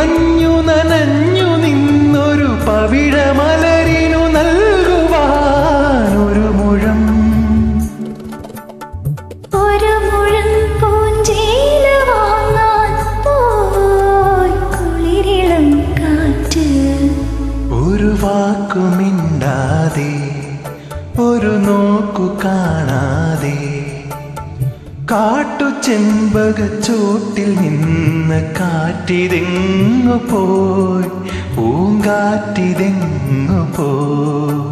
മഞ്ഞു നനഞ്ഞു നിന്നൊരു പവിഴമലരിനു നൽകുവാൻ ഒരു മുഴം ഒരു മുഴം പൂഞ്ചേല വാങ്ങാൻ പോയി കുളിരിളം കാറ്റ് ഒരു വാക്കുമിണ്ടാതെ ഒരു നോക്കു കാണാതെ കാട്ടു ചെമ്പകച്ചോട്ടിൽ നിന്ന് കാറ്റിതെങ്ങു പോയി പൂങ്കാറ്റിതെങ്ങു പോയി